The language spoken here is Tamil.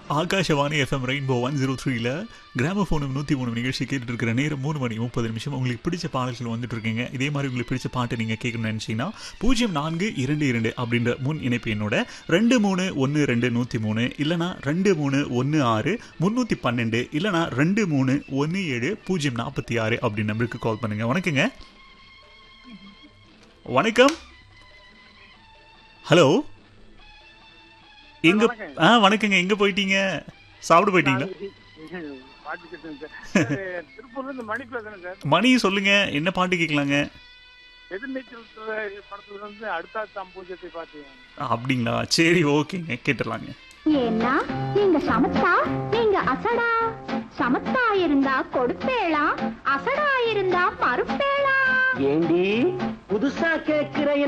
Akashvani FM rainbow one zero த்ரீல கிராமஃபோனும் நூற்றி மூணு நிகழ்ச்சி கேட்டுட்டு இருக்கிற நேரம் மூணு மணி முப்பது நிமிஷம் உங்களுக்கு பிடிச்ச பாடல்கள் வந்துட்டு இருக்கீங்க இதே மாதிரி உங்களுக்கு பிடிச்ச பாட்டு நீங்கள் கேட்கணும்னு நினச்சிங்கன்னா பூஜ்ஜியம் நான்கு இரண்டு இரண்டு அப்படின்ற முன் இணைப்பு என்னோட ரெண்டு மூணு ஒன்று ரெண்டு நூற்றி மூணு இல்லைனா ரெண்டு மூணு ஒன்று ஆறு முந்நூற்றி பன்னெண்டு இல்லைனா ரெண்டு மூணு ஒன்று ஏழு பூஜ்ஜியம் நாற்பத்தி ஆறு அப்படின்னு நம்பருக்கு கால் பண்ணுங்க வணக்கங்க வணக்கம் ஹலோ எங்க வணக்கம். ஆ வணக்கங்க எங்க போயிட்டீங்க சாப்பிட போயிட்டீங்களா பாட்டு கேட்டேன் சார் சார், திருப்பூர்ல இருந்து மணி பேசுறேன் சார் மணி சொல்லுங்க என்ன பாட்டு கேட்கலாங்க எதிர்நீச்சல் படத்துல இருந்து அடுத்த சம்பூஜத்தை பார்த்தேன் அப்படிங்களா சரி ஓகேங்க கேட்டுடலாங்க ஏன்னா நீங்க சமத்தா நீங்க அசடா சமத்தா இருந்தா கொடுப்பேளா அசடா இருந்தா மறுப்பேளா ஏண்டி புதுசா கேக்குற